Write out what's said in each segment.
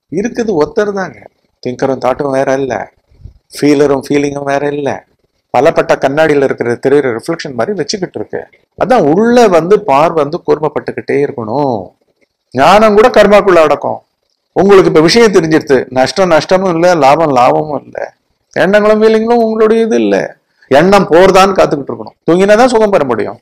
இருக்குது ஒத்தர் தாங்க திங்கரும் தாட்டும் வேற இல்லை ஃபீலரும் ஃபீலிங்கும் வேற இல்லை பலப்பட்ட கண்ணாடியில் இருக்கிற தெரியுற ரிஃப்ளெக்ஷன் மாதிரி வச்சுக்கிட்டு இருக்கு அதான் உள்ள வந்து பார் வந்து கூர்மப்பட்டுக்கிட்டே இருக்கணும் ஞானம் கூட கர்மாக்குள்ள அடக்கம் உங்களுக்கு இப்ப விஷயம் தெரிஞ்சிருது நஷ்டம் நஷ்டமும் இல்லை லாபம் லாபமும் இல்லை எண்ணங்களும் ஃபீலிங்களும் உங்களுடைய இது இல்லை எண்ணம் போர்தான்னு காத்துக்கிட்டு இருக்கணும் தூங்கினா தான் சுகம் பெற முடியும்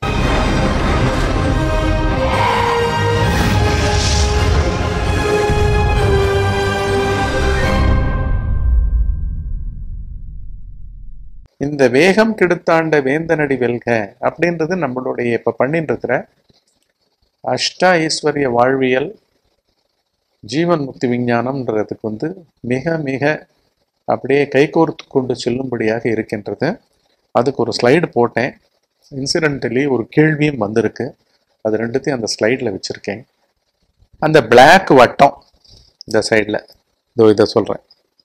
இந்த வேகம் கெடுத்தாண்ட வேந்தனடி வெல்க அப்படின்றது நம்மளுடைய இப்ப பண்ணிட்டு இருக்கிற அஷ்டா ஐஸ்வர்ய வாழ்வியல் ஜீவன் முக்தி விஞ்ஞானம்ன்றதுக்கு வந்து மிக மிக அப்படியே கைகோர்த்து கொண்டு செல்லும்படியாக இருக்கின்றது அதுக்கு ஒரு ஸ்லைடு போட்டேன் இன்சிடென்டலி ஒரு கேள்வியும் வந்திருக்கு அது ரெண்டுத்தையும் அந்த ஸ்லைடில் வச்சுருக்கேன் அந்த பிளாக் வட்டம் இந்த சைடில் இதோ இதை சொல்கிறேன்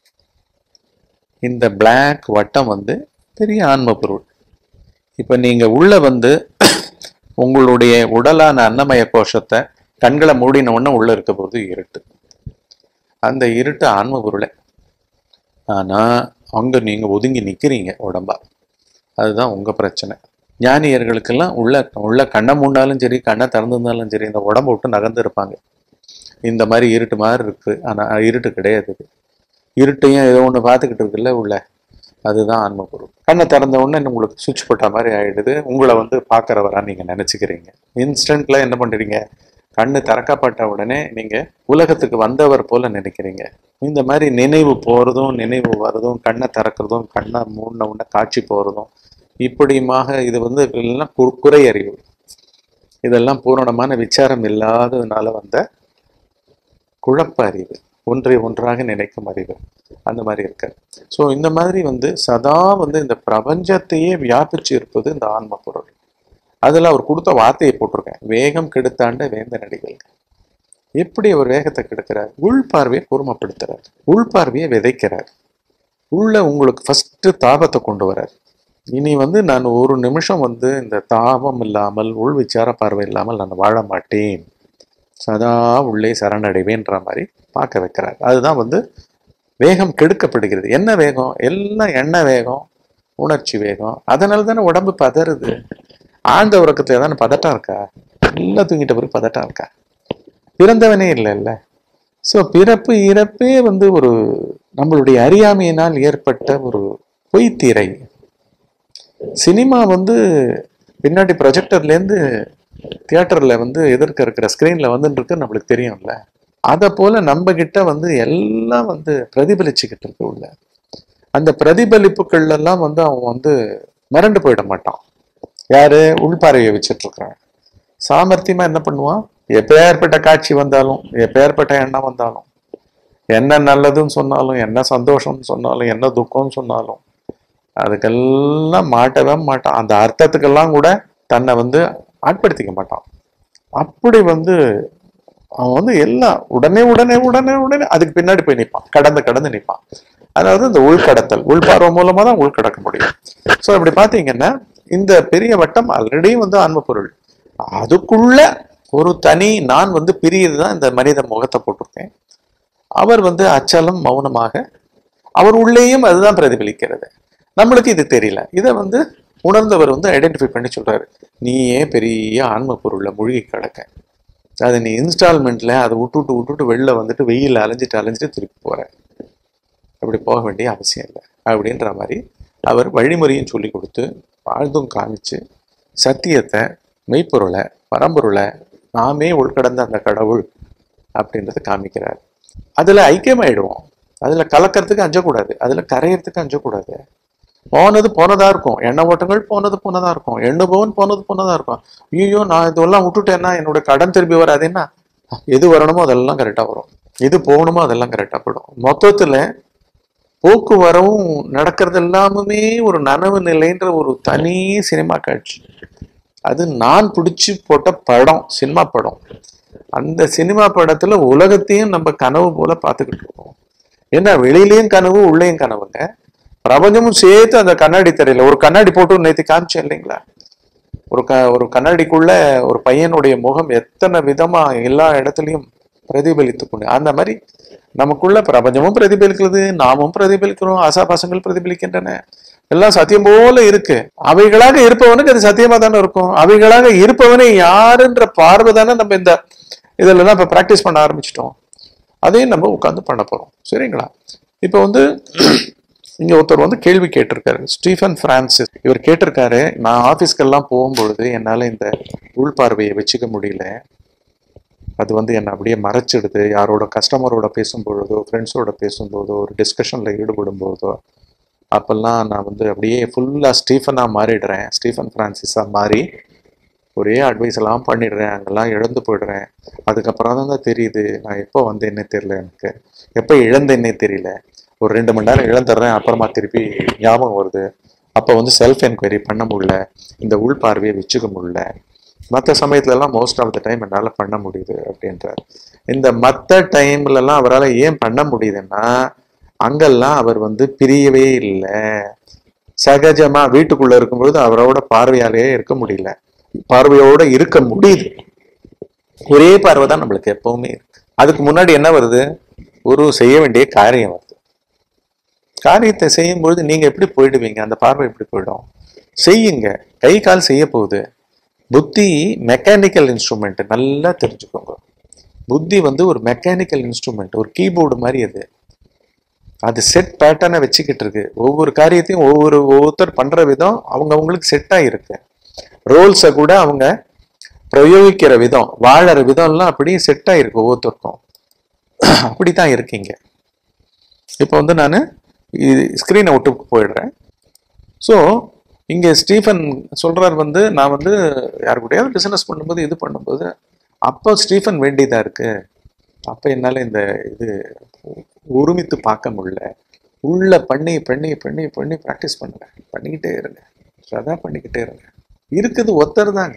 இந்த பிளாக் வட்டம் வந்து பெரிய ஆன்ம பொருள் இப்போ நீங்கள் உள்ள வந்து உங்களுடைய உடலான அன்னமய கோஷத்தை கண்களை மூடின உடனே உள்ள இருக்க போது இருட்டு அந்த இருட்டு ஆன்ம பொருளை ஆனால் அங்கே நீங்கள் ஒதுங்கி நிற்கிறீங்க உடம்பா அதுதான் உங்கள் பிரச்சனை ஞானியர்களுக்கெல்லாம் உள்ள உள்ள கண்ணை மூண்டாலும் சரி கண்ணை திறந்திருந்தாலும் சரி இந்த உடம்பை விட்டு நகர்ந்து இருப்பாங்க இந்த மாதிரி இருட்டு மாதிரி இருக்கு ஆனால் இருட்டு கிடையாது இது. இருட்டையும் ஏதோ ஒன்று பார்த்துக்கிட்டு இருக்குல்ல உள்ள அதுதான் ஆன்ம பொருள் கண்ணை திறந்த உடனே உங்களுக்கு சுவிட்ச் போட்ட மாதிரி ஆயிடுது உங்களை வந்து பார்க்குறவரா நீங்கள் நினச்சிக்கிறீங்க இன்ஸ்டன்ட்ல என்ன பண்ணுறீங்க கண்ணு திறக்கப்பட்ட உடனே நீங்கள் உலகத்துக்கு வந்தவர் போல நினைக்கிறீங்க இந்த மாதிரி நினைவு போகிறதும் நினைவு வர்றதும் கண்ணை திறக்கிறதும் கண்ணை மூடின உடனே காட்சி போகிறதும் இப்படியுமாக இது வந்து எல்லாம் கு- குறை அறிவு இதெல்லாம் பூரணமான விசாரம் இல்லாததுனால வந்த குழப்ப அறிவு ஒன்றை ஒன்றாக நினைக்கும் அறிவு அந்த மாதிரி இருக்காது ஸோ இந்த மாதிரி வந்து சதா வந்து இந்த பிரபஞ்சத்தையே வியாபிச்சு இருப்பது இந்த ஆன்ம பொருள் அதில் அவர் கொடுத்த வார்த்தையை போட்டிருக்கேன் வேகம் கெடுத்தாண்ட வேந்த நடிகள் எப்படி அவர் வேகத்தை கெடுக்கிறார் உள் பார்வையை கூர்மப்படுத்துறார் உள் பார்வையை விதைக்கிறார் உள்ள உங்களுக்கு ஃபர்ஸ்ட் தாபத்தை கொண்டு வரார் இனி வந்து நான் ஒரு நிமிஷம் வந்து இந்த தாபம் இல்லாமல் உள் விசார பார்வை இல்லாமல் நான் வாழ மாட்டேன் சதா உள்ளே சரணடைவேன்ற மாதிரி பார்க்க வைக்கிறார் அதுதான் வந்து வேகம் கெடுக்கப்படுகிறது என்ன வேகம் எல்லாம் எண்ண வேகம் உணர்ச்சி வேகம் அதனால தானே உடம்பு பதறுது ஆழ்ந்த உறக்கத்துல தானே பதட்டம் இருக்கா எல்லாம் தூங்கிட்ட பிறகு பதட்டம் இருக்கா பிறந்தவனே இல்லைல்ல ஸோ பிறப்பு இறப்பே வந்து ஒரு நம்மளுடைய அறியாமையினால் ஏற்பட்ட ஒரு பொய்த்திரை சினிமா வந்து பின்னாடி ப்ரொஜெக்டர்லேருந்து தியேட்டரில் வந்து எதிர்க்க இருக்கிற ஸ்க்ரீனில் வந்துட்டு இருக்கு நம்மளுக்கு தெரியும்ல அதை போல நம்ம கிட்ட வந்து எல்லாம் வந்து பிரதிபலிச்சுக்கிட்டு இருக்கு உள்ள அந்த பிரதிபலிப்புகள் எல்லாம் வந்து அவன் வந்து மிரண்டு போயிட மாட்டான் யாரு உள்பார்வையை வச்சுட்டு இருக்கிறான் சாமர்த்தியமா என்ன பண்ணுவான் எப்பேற்பட்ட காட்சி வந்தாலும் எப்பேற்பட்ட எண்ணம் வந்தாலும் என்ன நல்லதுன்னு சொன்னாலும் என்ன சந்தோஷம்னு சொன்னாலும் என்ன துக்கம்னு சொன்னாலும் அதுக்கெல்லாம் மாட்டவே மாட்டான் அந்த அர்த்தத்துக்கெல்லாம் கூட தன்னை வந்து ஆட்படுத்திக்க மாட்டான் அப்படி வந்து அவன் வந்து எல்லாம் உடனே உடனே உடனே உடனே அதுக்கு பின்னாடி போய் நிற்பான் கடந்து கடந்து நிற்பான் அதாவது இந்த உள்கடத்தல் உள்பார்வை மூலமா தான் உள்கடக்க முடியும் ஸோ இப்படி பார்த்தீங்கன்னா இந்த பெரிய வட்டம் ஆல்ரெடி வந்து ஆன்ம பொருள் அதுக்குள்ள ஒரு தனி நான் வந்து பிரியுது தான் இந்த மனித முகத்தை போட்டிருக்கேன் அவர் வந்து அச்சலம் மௌனமாக அவர் உள்ளேயும் அதுதான் பிரதிபலிக்கிறது நம்மளுக்கு இது தெரியல இதை வந்து உணர்ந்தவர் வந்து ஐடென்டிஃபை பண்ணி சொல்றாரு நீயே பெரிய ஆன்ம பொருள்ல மூழ்கி கிடக்க அதை நீ இன்ஸ்டால்மெண்ட்ல அதை விட்டுட்டு விட்டுட்டு வெளில வந்துட்டு வெயில் அலைஞ்சிட்டு அலைஞ்சிட்டு திருப்பி போற அப்படி போக வேண்டிய அவசியம் இல்லை அப்படின்ற மாதிரி அவர் வழிமுறையும் சொல்லி கொடுத்து வாழ்ந்தும் காமிச்சு சத்தியத்தை மெய்ப்பொருளை பரம்பொருளை நாமே உள்கடந்த அந்த கடவுள் அப்படின்றத காமிக்கிறார் அதுல ஐக்கியமாயிடுவோம் அதுல கலக்கிறதுக்கு அஞ்சக்கூடாது அதுல கரையறதுக்கு அஞ்சக்கூடாது போனது போனதா இருக்கும் எண்ண ஓட்டங்கள் போனது போனதா இருக்கும் எண்ணுபவன் போனது போனதா இருக்கும் ஐயோ நான் இதெல்லாம் விட்டுட்டேன்னா என்னோட கடன் திருப்பி வராதுன்னா எது வரணுமோ அதெல்லாம் கரெக்டா வரும் எது போகணுமோ அதெல்லாம் கரெக்டா போயிடும் மொத்தத்துல போக்குவரவும் நடக்கிறது எல்லாமே ஒரு நனவு நிலைன்ற ஒரு தனி சினிமா காட்சி அது நான் பிடிச்சி போட்ட படம் சினிமா படம் அந்த சினிமா படத்துல உலகத்தையும் நம்ம கனவு போல பார்த்துக்கிட்டு இருக்கோம் ஏன்னா வெளியிலயும் கனவு உள்ளேயும் கனவுங்க பிரபஞ்சமும் சேர்த்து அந்த கண்ணாடி திரையில ஒரு கண்ணாடி போட்டு நேற்று காமிச்சேன் இல்லைங்களா ஒரு க ஒரு கண்ணாடிக்குள்ள ஒரு பையனுடைய முகம் எத்தனை விதமா எல்லா இடத்துலையும் பிரதிபலித்து கொண்டு அந்த மாதிரி நமக்குள்ள பிரபஞ்சமும் பிரதிபலிக்கிறது நாமும் பிரதிபலிக்கிறோம் ஆசாபாசங்கள் பிரதிபலிக்கின்றன எல்லாம் சத்தியம் போல இருக்கு அவைகளாக இருப்பவனுக்கு அது சத்தியமா தானே இருக்கும் அவைகளாக இருப்பவனை யாருன்ற பார்வை தானே நம்ம இந்த இதுல தான் இப்ப பிராக்டிஸ் பண்ண ஆரம்பிச்சிட்டோம் அதையும் நம்ம உட்காந்து பண்ண போறோம் சரிங்களா இப்போ வந்து இங்க ஒருத்தர் வந்து கேள்வி கேட்டிருக்காரு ஸ்டீஃபன் பிரான்சிஸ் இவர் கேட்டிருக்காரு நான் ஆபீஸ்க்கெல்லாம் போகும்பொழுது என்னால இந்த உள்பார்வையை வச்சுக்க முடியல அது வந்து என்னை அப்படியே மறைச்சிடுது யாரோட கஸ்டமரோட பேசும்பொழுதோ ஃப்ரெண்ட்ஸோட பேசும்போதோ ஒரு டிஸ்கஷனில் ஈடுபடும் போதோ அப்பெல்லாம் நான் வந்து அப்படியே ஃபுல்லாக ஸ்டீஃபனாக மாறிடுறேன் ஸ்டீஃபன் ஃப்ரான்சிஸாக மாறி ஒரே அட்வைஸ் எல்லாம் பண்ணிடுறேன் அங்கெல்லாம் இழந்து போயிடுறேன் அதுக்கப்புறம் தான் தெரியுது நான் எப்போ வந்தேன்னே தெரியல எனக்கு எப்போ இழந்தேன்னே தெரியல ஒரு ரெண்டு மணி நேரம் இழந்துடுறேன் அப்புறமா திருப்பி ஞாபகம் வருது அப்போ வந்து செல்ஃப் என்கொயரி பண்ண முடியல இந்த உள் பார்வையை வச்சுக்க முடியல மற்ற சமயத்துலலாம் மோஸ்ட் ஆஃப் த டைம் என்னால் பண்ண முடியுது அப்படின்றார் இந்த மற்ற டைம்லலாம் அவரால் ஏன் பண்ண முடியுதுன்னா அங்கெல்லாம் அவர் வந்து பிரியவே இல்லை சகஜமா வீட்டுக்குள்ள இருக்கும்பொழுது அவரோட பார்வையாலேயே இருக்க முடியல பார்வையோட இருக்க முடியுது ஒரே பார்வை தான் நம்மளுக்கு எப்பவுமே இருக்கு அதுக்கு முன்னாடி என்ன வருது ஒரு செய்ய வேண்டிய காரியம் வருது காரியத்தை செய்யும் பொழுது நீங்க எப்படி போயிடுவீங்க அந்த பார்வை எப்படி போயிடும் செய்யுங்க கை கால் செய்ய போகுது புத்தி மெக்கானிக்கல் இன்ஸ்ட்ருமெண்ட் நல்லா தெரிஞ்சுக்கோங்க புத்தி வந்து ஒரு மெக்கானிக்கல் இன்ஸ்ட்ருமெண்ட் ஒரு கீபோர்டு மாதிரி அது அது செட் பேட்டர்னை வச்சுக்கிட்டு இருக்கு ஒவ்வொரு காரியத்தையும் ஒவ்வொரு ஒவ்வொருத்தர் பண்ற விதம் அவங்க அவங்களுக்கு செட் ஆயிருக்கு ரோல்ஸை கூட அவங்க பிரயோகிக்கிற விதம் வாழற விதம்லாம் அப்படியே செட் ஆயிருக்கு ஒவ்வொருத்தருக்கும் அப்படித்தான் இருக்கீங்க இப்போ வந்து நான் ஸ்க்ரீனை விட்டு போயிடுறேன் ஸோ இங்கே ஸ்டீஃபன் சொல்றார் வந்து நான் வந்து யார் கூடயாவது பிசினஸ் பண்ணும்போது இது பண்ணும்போது அப்போ ஸ்டீஃபன் வேண்டியதா இருக்கு அப்போ என்னால் இந்த இது ஒருமித்து பார்க்க முடியல உள்ள பண்ணி பண்ணி பண்ணி பண்ணி ப்ராக்டிஸ் பண்ணுங்க பண்ணிக்கிட்டே இருங்க சதா பண்ணிக்கிட்டே இருங்க இருக்குது ஒருத்தர் தாங்க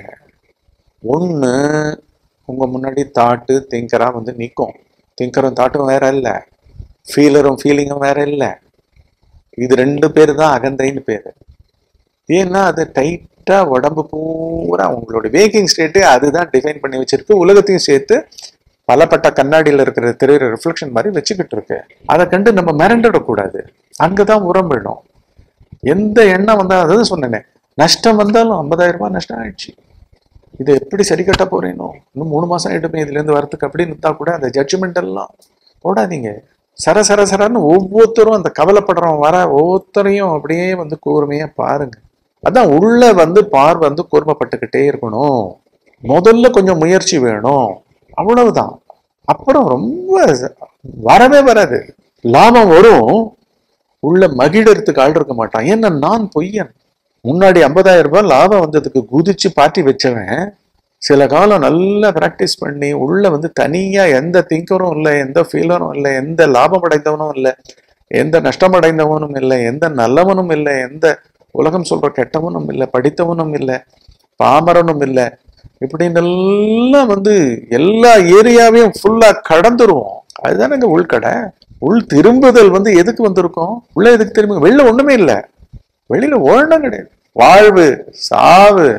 ஒன்று உங்கள் முன்னாடி தாட்டு திங்கராக வந்து நிற்கும் திங்கரும் தாட்டும் வேற இல்லை ஃபீலரும் ஃபீலிங்கும் வேற இல்லை இது ரெண்டு பேர் தான் அகந்தைன்னு பேர் ஏன்னா அது டைட்டாக உடம்பு பூரா உங்களோட வேக்கிங் ஸ்டேட்டே அதுதான் டிஃபைன் பண்ணி வச்சிருக்கு உலகத்தையும் சேர்த்து பலப்பட்ட கண்ணாடியில் இருக்கிற தெரியுற ரிஃப்ளெக்ஷன் மாதிரி வச்சுக்கிட்டு இருக்கு அதை கண்டு நம்ம மிரண்டுடக்கூடாது அங்கதான் உரம் விடும் எந்த எண்ணம் வந்தாலும் அதாவது சொன்னேனே நஷ்டம் வந்தாலும் ஐம்பதாயிரம் ரூபாய் நஷ்டம் ஆயிடுச்சு இதை எப்படி சரி கட்ட போறேனோ இன்னும் மூணு மாசம் ஆயிடுமே இதுல இருந்து வரத்துக்கு அப்படின்னு இருந்தா கூட அந்த ஜட்ஜ்மெண்ட் எல்லாம் போடாதீங்க சர சர சரன்னு ஒவ்வொருத்தரும் அந்த கவலைப்படுறவன் வர ஒவ்வொருத்தரையும் அப்படியே வந்து கூர்மையா பாருங்க அதான் உள்ள வந்து பார் வந்து கூர்மைப்பட்டுக்கிட்டே இருக்கணும் முதல்ல கொஞ்சம் முயற்சி வேணும் அவ்வளவுதான் அப்புறம் ரொம்ப வரவே வராது லாபம் வரும் உள்ள மகிழறதுக்கு ஆள் இருக்க மாட்டான் ஏன்னா நான் பொய்யன் முன்னாடி ஐம்பதாயிரம் ரூபாய் லாபம் வந்ததுக்கு குதிச்சு பாட்டி வச்சவன் சில காலம் நல்லா பிராக்டிஸ் பண்ணி உள்ள வந்து தனியா எந்த திங்கரும் இல்லை எந்த ஃபீலரும் இல்லை எந்த லாபம் அடைந்தவனும் இல்லை எந்த நஷ்டம் அடைந்தவனும் இல்லை எந்த நல்லவனும் இல்லை எந்த உலகம் சொல்ற கெட்டவனும் இல்லை படித்தவனும் இல்லை பாமரனும் இல்லை இப்படின்னு எல்லாம் வந்து எல்லா ஏரியாவையும் ஃபுல்லா கடந்துருவோம் அதுதானங்க உள்கடை உள் திரும்புதல் வந்து எதுக்கு வந்திருக்கும் உள்ள எதுக்கு திரும்ப வெளில ஒண்ணுமே இல்லை வெளியில ஓடணும் கிடையாது வாழ்வு சாவு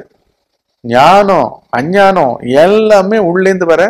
ஞானம் அஞ்ஞானம் எல்லாமே உள்ளேந்து வர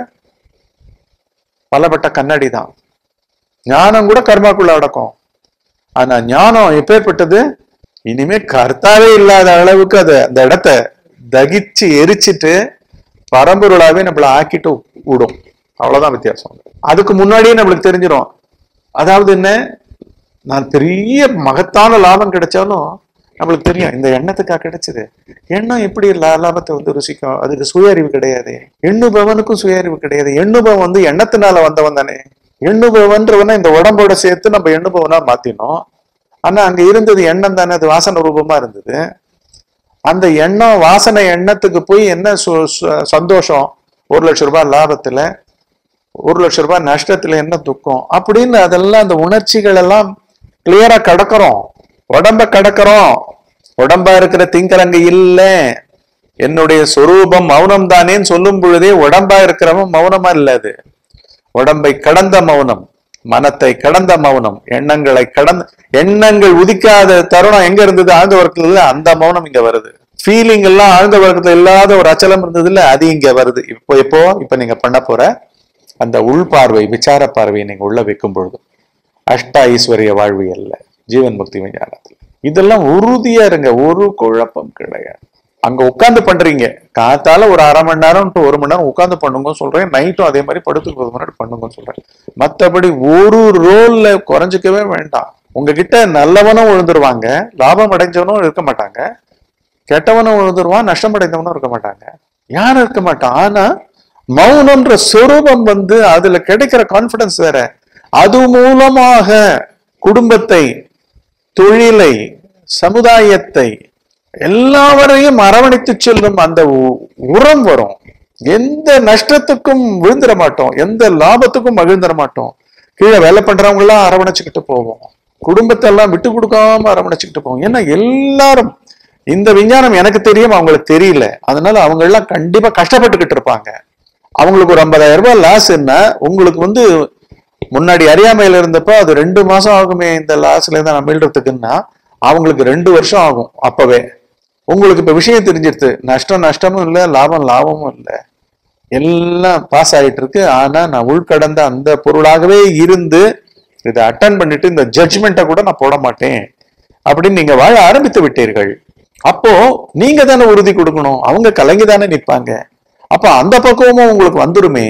பலப்பட்ட கண்ணாடி தான் ஞானம் கூட கர்மாக்குள்ள அடக்கும் ஆனா ஞானம் எப்பேற்பட்டது இனிமே கர்த்தாவே இல்லாத அளவுக்கு அதை அந்த இடத்த தகிச்சு எரிச்சிட்டு பரம்பொருளாவே நம்மள ஆக்கிட்டு விடும் அவ்வளவுதான் வித்தியாசம் அதுக்கு முன்னாடியே நம்மளுக்கு தெரிஞ்சிடும் அதாவது என்ன நான் பெரிய மகத்தான லாபம் கிடைச்சாலும் நம்மளுக்கு தெரியும் இந்த எண்ணத்துக்காக கிடைச்சது எண்ணம் எப்படி லா- லாபத்தை வந்து ருசிக்கும் அதுக்கு சுய அறிவு கிடையாது எண்ணுபவனுக்கும் சுய அறிவு கிடையாது எண்ணுபவன் வந்து எண்ணத்தினால வந்தவன் தானே எண்ணுபவன்றவனை இந்த உடம்போட சேர்த்து நம்ம எண்ணுபவனா மாத்தினோம் ஆனா அங்க இருந்தது எண்ணம் தானே அது வாசன ரூபமா இருந்தது அந்த எண்ணம் வாசனை எண்ணத்துக்கு போய் என்ன சு- சு- சந்தோஷம் ஒரு லட்சம் ரூபாய் லாபத்துல ஒரு லட்சம் ரூபாய் நஷ்டத்துல என்ன துக்கம் அப்படின்னு அதெல்லாம் அந்த உணர்ச்சிகள் எல்லாம் கிளியரா கடக்கிறோம் உடம்ப கடக்கிறோம் உடம்பா இருக்கிற திங்கரங்க இல்ல என்னுடைய சொரூபம் மௌனம் தானேன்னு சொல்லும் பொழுதே உடம்பா இருக்கிறவன் மௌனமா இல்ல அது உடம்பை கடந்த மௌனம் மனத்தை கடந்த மௌனம் எண்ணங்களை கடந்த எண்ணங்கள் உதிக்காத தருணம் எங்க இருந்தது ஆழ்ந்த வர்க்கத்துல இல்ல அந்த மௌனம் இங்க வருது ஃபீலிங் எல்லாம் ஆழ்ந்த வர்க்கத்துல இல்லாத ஒரு அச்சலம் இருந்தது இல்ல அது இங்க வருது இப்போ எப்போ இப்ப நீங்க பண்ண போற அந்த உள்பார்வை விசார பார்வையை நீங்க உள்ள வைக்கும் பொழுது அஷ்ட ஐஸ்வர்ய வாழ்வியல்ல ஜீவன் முக்தி விஞ்ஞானத்துல இதெல்லாம் உறுதியா இருங்க ஒரு குழப்பம் கிடையாது அங்க உட்கார்ந்து பண்றீங்க காத்தால ஒரு அரை மணி நேரம் to ஒரு மணி நேரம் உட்கார்ந்து பண்ணுங்க சொல்றேன் நைட்டும் அதே மாதிரி படுத்துக்கு முன்னாடி பண்ணுங்க சொல்றேன் மத்தபடி ஒரு ரோல்ல குறைஞ்சிக்கவே வேண்டாம் உங்ககிட்ட நல்லவனும் விழுந்துருவாங்க லாபம் அடைஞ்சவனும் இருக்க மாட்டாங்க கெட்டவனும் விழுந்துருவான் நஷ்டம் அடைந்தவனும் இருக்க மாட்டாங்க யாரும் இருக்க மாட்டான் ஆனா மௌனம்ன்ற சொரூபம் வந்து அதுல கிடைக்கிற கான்பிடன்ஸ் வேற அது மூலமாக குடும்பத்தை தொழிலை சமுதாயத்தை எல்லாவரையும் அரவணைத்து செல்லும் அந்த உ- உரம் வரும் எந்த நஷ்டத்துக்கும் விழுந்துட மாட்டோம் எந்த லாபத்துக்கும் மகிழ்ந்துட மாட்டோம் கீழே வேலை பண்றவங்க எல்லாம் அரவணைச்சுக்கிட்டு போவோம் குடும்பத்தை எல்லாம் விட்டு கொடுக்காம அரவணைச்சுக்கிட்டு போவோம் ஏன்னா எல்லாரும் இந்த விஞ்ஞானம் எனக்கு தெரியும் அவங்களுக்கு தெரியல அதனால அவங்க எல்லாம் கண்டிப்பா கஷ்டப்பட்டுக்கிட்டு இருப்பாங்க அவங்களுக்கு ஒரு ஐம்பதாயிரம் ரூபாய் லாஸ்ன்னா உங்களுக்கு வந்து முன்னாடி அறியாமையில இருந்தப்ப அது ரெண்டு மாசம் ஆகுமே இந்த லாஸ்ல இருந்து நான் மீள்றதுக்குன்னா அவங்களுக்கு ரெண்டு வருஷம் ஆகும் அப்பவே உங்களுக்கு இப்ப விஷயம் தெரிஞ்சிருது நஷ்டம் நஷ்டமும் இல்லை லாபம் லாபமும் இல்லை எல்லாம் பாஸ் ஆயிட்டு இருக்கு ஆனா நான் உள்கடந்த அந்த பொருளாகவே இருந்து இதை அட்டன் பண்ணிட்டு இந்த ஜட்ஜ்மெண்ட்டை கூட நான் போட மாட்டேன் அப்படின்னு நீங்க வாழ ஆரம்பித்து விட்டீர்கள் அப்போ நீங்க தானே உறுதி கொடுக்கணும் அவங்க கலங்கி தானே நிற்பாங்க அப்ப அந்த பக்குவமும் உங்களுக்கு வந்துருமே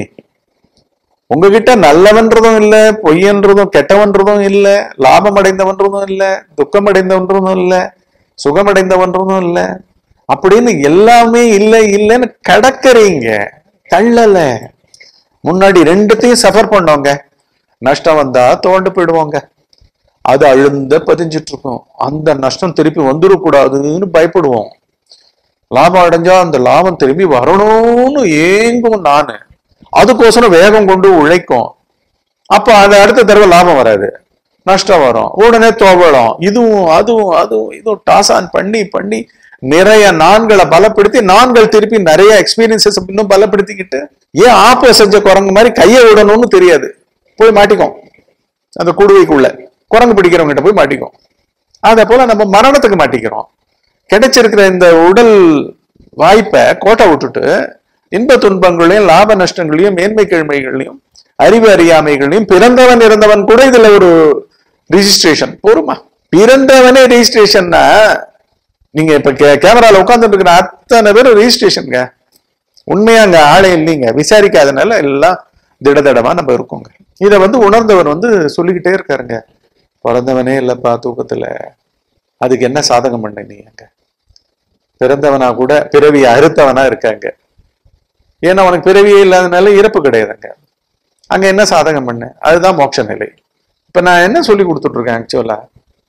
உங்ககிட்ட நல்லவன்றதும் இல்ல பொய்யன்றதும் கெட்டவன்றதும் இல்ல லாபம் அடைந்தவன்றதும் இல்ல துக்கம் அடைந்தவன்றதும் இல்ல சுகமடைந்தவன்றதும் இல்ல அப்படின்னு எல்லாமே இல்லை இல்லைன்னு கடக்கறீங்க தள்ளல முன்னாடி ரெண்டுத்தையும் சஃபர் பண்ணோங்க நஷ்டம் வந்தா தோண்டு போயிடுவோங்க அது அழுந்த பதிஞ்சிட்டு இருக்கும் அந்த நஷ்டம் திருப்பி வந்துடக்கூடாதுன்னு பயப்படுவோம் லாபம் அடைஞ்சா அந்த லாபம் திரும்பி வரணும்னு ஏங்கும் நானு அதுக்கோசரம் வேகம் கொண்டு உழைக்கும் அப்ப அது அடுத்த தடவை லாபம் வராது நஷ்டம் வரும் உடனே தோவலம் இதுவும் அதுவும் அதுவும் இதுவும் டாஸ் ஆன் பண்ணி பண்ணி நிறைய நான்களை பலப்படுத்தி நான்கள் திருப்பி நிறைய எக்ஸ்பீரியன்சஸ் இன்னும் பலப்படுத்திக்கிட்டு ஏன் ஆப்ப செஞ்ச குரங்கு மாதிரி கையை விடணும்னு தெரியாது போய் மாட்டிக்கும் அந்த குடுவைக்குள்ள குரங்கு பிடிக்கிறவங்க கிட்ட போய் மாட்டிக்கும் அதே போல நம்ம மரணத்துக்கு மாட்டிக்கிறோம் கிடைச்சிருக்கிற இந்த உடல் வாய்ப்பை கோட்டை விட்டுட்டு இன்ப துன்பங்களையும் லாப நஷ்டங்களையும் மேன்மை கேழ்மைகளையும் அறிவு அறியாமைகளையும் பிறந்தவன் இறந்தவன் கூட இதுல ஒரு ரிஜிஸ்ட்ரேஷன் போருமா பிறந்தவனே ரெஜிஸ்ட்ரேஷன்னா நீங்க இப்ப கே- கேமரால உட்கார்ந்துட்டு இருக்கிற அத்தனை பேரும் ரெஜிஸ்ட்ரேஷனுங்க உண்மையா அங்க ஆளே இல்லைங்க விசாரிக்காதனால எல்லாம் திடதடமா நம்ம இருக்கோங்க இத வந்து உணர்ந்தவர் வந்து சொல்லிக்கிட்டே இருக்காருங்க பிறந்தவனே இல்லப்பா தூக்கத்துல அதுக்கு என்ன சாதகம் பண்ண நீ அங்க பிறந்தவனா கூட பிறவி அறுத்தவனா இருக்காங்க ஏன்னா உனக்கு பிறவியே இல்லாதனால இறப்பு கிடையாதுங்க அங்க என்ன சாதகம் பண்ண அதுதான் மோட்ச நிலை இப்ப நான் என்ன சொல்லி கொடுத்துட்டு இருக்கேன் ஆக்சுவலா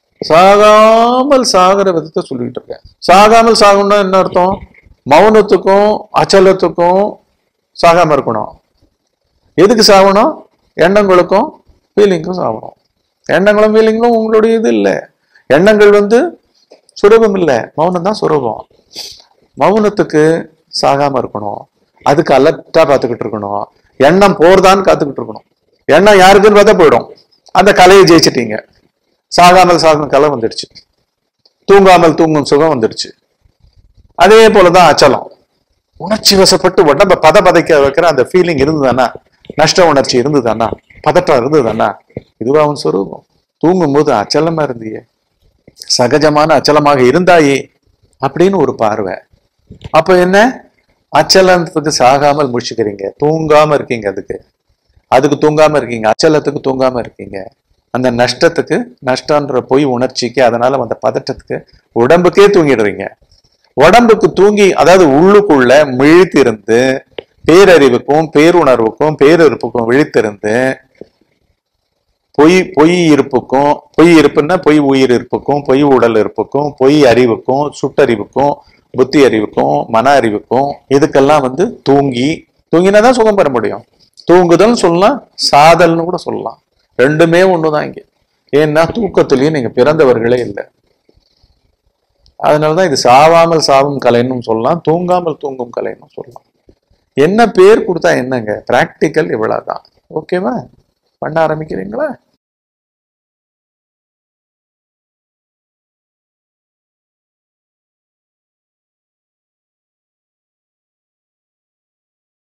சாகாமல் சாகிற விதத்தை சொல்லிட்டு இருக்கேன் சாகாமல் சாகணும்னா என்ன அர்த்தம் மௌனத்துக்கும் அச்சலத்துக்கும் சாகாம இருக்கணும் எதுக்கு சாகணும் எண்ணங்களுக்கும் ஃபீலிங்க்கும் சாகணும் எண்ணங்களும் ஃபீலிங்களும் உங்களுடைய இது இல்லை எண்ணங்கள் வந்து சுரூபம் இல்லை மௌனம் தான் சுரூபம் மௌனத்துக்கு சாகாம இருக்கணும் அதுக்கு அலர்ட்டா பார்த்துக்கிட்டு இருக்கணும் எண்ணம் போர்தான்னு காத்துக்கிட்டு இருக்கணும் எண்ணம் யாருக்குன்னு பார்த்தா போயிடும் அந்த கலையை ஜெயிச்சிட்டீங்க சாகாமல் சாகும் கலை வந்துடுச்சு தூங்காமல் தூங்கும் சுகம் வந்துடுச்சு அதே போலதான் அச்சலம் உணர்ச்சி வசப்பட்டு உடம்ப பத பதைக்க வைக்கிற அந்த ஃபீலிங் இருந்ததுதானா நஷ்ட உணர்ச்சி இருந்ததுதானா பதட்டம் இருந்ததுதானா இதுவா அவன் சொரூபம் தூங்கும் போது அச்சலமா இருந்தியே சகஜமான அச்சலமாக இருந்தாயே அப்படின்னு ஒரு பார்வை அப்ப என்ன அச்சலத்துக்கு சாகாமல் முடிச்சுக்கிறீங்க தூங்காம இருக்கீங்க அதுக்கு அதுக்கு தூங்காம இருக்கீங்க அச்சலத்துக்கு தூங்காம இருக்கீங்க அந்த நஷ்டத்துக்கு நஷ்டன்ற பொய் உணர்ச்சிக்கு அதனால வந்த பதட்டத்துக்கு உடம்புக்கே தூங்கிடுறீங்க உடம்புக்கு தூங்கி அதாவது உள்ளுக்குள்ள விழித்திருந்து பேரறிவுக்கும் பேருணர்வுக்கும் பேரிருப்புக்கும் விழித்திருந்து பொய் பொய் இருப்புக்கும் பொய் இருப்புன்னா பொய் உயிர் இருப்புக்கும் பொய் உடல் இருப்புக்கும் பொய் அறிவுக்கும் சுட்டறிவுக்கும் புத்தி அறிவுக்கும் மன அறிவுக்கும் இதுக்கெல்லாம் வந்து தூங்கி தூங்கினா தான் சுகம் பெற முடியும் தூங்குதல் சொல்லலாம் சாதல்னு கூட சொல்லலாம் ரெண்டுமே ஒண்ணுதான் இங்க ஏன்னா தூக்கத்திலயும் நீங்க பிறந்தவர்களே இல்லை அதனாலதான் இது சாவாமல் சாவும் கலைன்னு சொல்லலாம் தூங்காமல் தூங்கும் கலைன்னு சொல்லலாம் என்ன பேர் கொடுத்தா என்னங்க பிராக்டிக்கல் இவ்வளவுதான் ஓகேவா பண்ண ஆரம்பிக்கிறீங்களா